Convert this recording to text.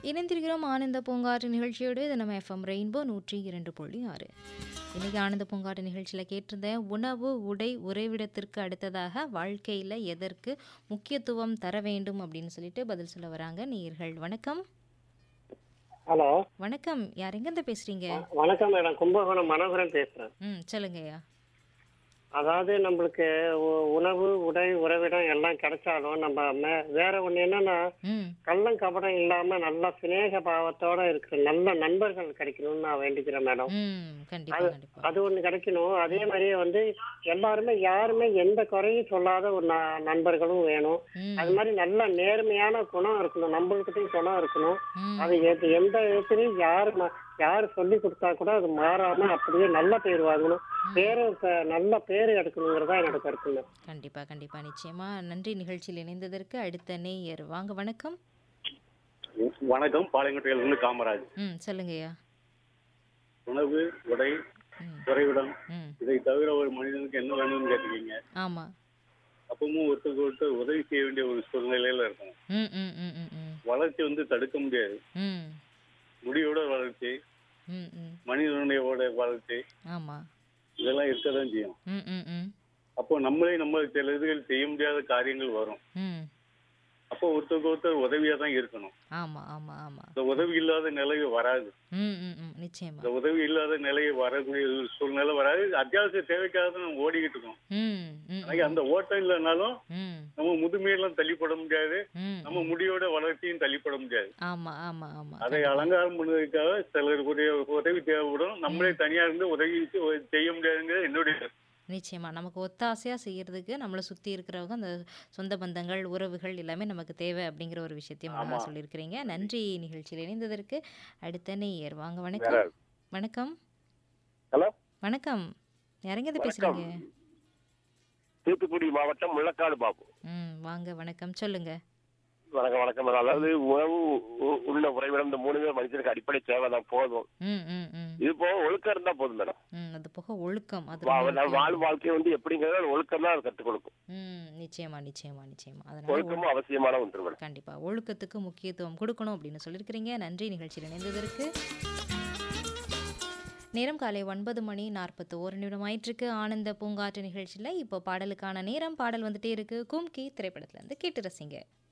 இணைந்திருக்கிறோம் ஆனந்த பூங்காற்று நிகழ்ச்சியோடு இது நம்ம எஃப்எம் ரெயின்போ நூற்றி இரண்டு புள்ளி ஆறு இன்றைக்கி ஆனந்த பூங்காற்று நிகழ்ச்சியில் கேட்டிருந்தேன் உணவு உடை உறைவிடத்திற்கு அடுத்ததாக வாழ்க்கையில் எதற்கு முக்கியத்துவம் தர வேண்டும் அப்படின்னு சொல்லிட்டு பதில் சொல்ல வராங்க நேயர்கள் வணக்கம் ஹலோ வணக்கம் யார் எங்கேருந்து பேசுகிறீங்க வணக்கம் மேடம் கும்பகோணம் மனோகரன் பேசுறேன் ம் சொல்லுங்கய்யா அதாவது நம்மளுக்கு உ- உணவு உடை உறவிடம் எல்லாம் கிடைச்சாலும் நம்ம மே- வேற ஒண்ணு என்னன்னா ம் கள்ளம் கபடம் இல்லாம நல்ல சிநேக பாவத்தோட இருக்கிற நல்ல நண்பர்கள் கிடைக்கணும்னு நான் வேண்டிக்கிறேன் மேடம் ம் கண்டிப்பாக கண்டிப்பாக அது ஒண்ணு கிடைக்கணும் அதே மாதிரியே வந்து எல்லாருமே யாருமே எந்த குறையும் சொல்லாத ஒரு ந- நண்பர்களும் வேணும் ம் அது மாதிரி நல்ல நேர்மையான குணம் இருக்கணும் நம்மளுக்கிட்டையும் குணம் இருக்கணும் ம் அது எது- எந்த விதத்துலயும் யாரு ம- யாரு சொல்லி கொடுத்தா கூட அது மாறாம அப்படியே நல்ல பேர் வாங்கணும் பேரு ப- நல்ல பேர் எடுக்கணுங்கிறதா என்னோட கருத்துங்க கண்டிப்பாக கண்டிப்பாக நிச்சயமாக நன்றி நிகழ்ச்சியில் இணைந்ததற்கு அடுத்த நேயர் வாங்க வணக்கம் வணக்கம் பாளையங்கோட்டையிலிருந்து காமராஜ் ம் சொல்லுங்கய்யா உணவு உடை ம் துறைவிடம் ம் இதை தவிர ஒரு மனிதனுக்கு என்ன வேணும்னு கேட்டுக்கீங்க ஆமாம் அப்பவும் ஒருத்தருக்கு ஒருத்தர் உதவி செய்ய வேண்டிய ஒரு சூழ்நிலையில இருக்கும் ம் ம் ம் ம் ம் வளர்ச்சி வந்து தடுக்க முடியாது ம் முடியோட வளர்ச்சி ம் ம் மனிதனுடைய வளர்ச்சி ஆமாம் இதெல்லாம் இருக்கதான் செய்யும் ம் ம் ம் அப்போ நம்மளே நம்ம சில இதுகள் செய்ய முடியாத காரியங்கள் வரும் ம் அப்போ ஒருத்தருக்கு ஒருத்தர் உதவியா தான் இருக்கணும் ஆமாம் ஆமாம் ஆமாம் இந்த உதவி இல்லாத நிலை வராது ம் ம் ம் நிச்சயமா இந்த உதவி இல்லாத நிலை வரக்கூடிய ஒரு சூழ்நிலை வராது அத்தியாவசிய தேவைக்காக தான் நம்ம ஓடிக்கிட்டு இருக்கோம் ம் ம் ஆனா அந்த ஓட்டம் இல்லைனாலும் ம் நம்ம முதுமையெல்லாம் தள்ளிப்பட முடியாது ம் நம்ம முடியோட வளர்ச்சியும் தள்ளிப்பட முடியாது ஆமாம் ஆமாம் ஆமாம் அதை அலங்காரம் பண்ணுவதற்காக சிலருக்குரிய உதவி தேவைப்படும் நம்மளே தனியா இருந்து உதவி செ- செய்ய முடியாதுங்கிறது என்னுடைய கருத்து. நிச்சயமா நமக்கு ஒத்தாசையாக செய்யறதுக்கு நம்மளை சுற்றி இருக்கிறவங்க அந்த சொந்த பந்தங்கள் உறவுகள் எல்லாமே நமக்கு தேவை அப்படிங்கிற ஒரு விஷயத்தையும் அழகா சொல்லியிருக்கிறீங்க நன்றி நிகழ்ச்சியில் இணைந்ததற்கு அடுத்த நேயர் வாங்க வணக்கம் வணக்கம் ஹலோ வணக்கம் யாரெங்க பேசுறீங்க தூத்துக்குடி மாவட்டம் முள்ளக்காடு பாபு ம் வாங்க வணக்கம் சொல்லுங்க வணக்கம் வணக்கம் அதாவது உணவு உ- உள்ள உறைவிடம் இந்த மூணுமே மனுஷனுக்கு அடிப்படை தேவை தான் போதும் ம் ம் ம் இது போக ஒழுக்கம் இருந்தா போதும் மேடம் ம் அது போக ஒழுக்கம் அது வா- ரொம்ப நம்ம முக்கியம். வாழும் வாழ்க்கை வந்து எப்படிங்கிறத ஒழுக்கம் தான் அது கற்றுக் கொடுக்கும் ம் நிச்சயமா நிச்சயமா நிச்சயமா அதனால ஒழுக்கமும் அவசியமான ஒன்று மேடம் கண்டிப்பா ஒழுக்கத்துக்கு முக்கியத்துவம் கொடுக்கணும் அப்படின்னு சொல்லியிருக்கிறீங்க நன்றி நிகழ்ச்சியில் இணைந்ததற்கு நேரம் காலை ஒன்பது மணி நாற்பத்தி ஒரு நிமிடம் ஆயிட்டிருக்கு ஆனந்த பூங்காற்று நிகழ்ச்சியில் இப்போ பாடலுக்கான நேரம் பாடல் வந்துட்டே இருக்கு கும்கி திரைப்படத்துல இருந்து கேட்டு ரசிங்க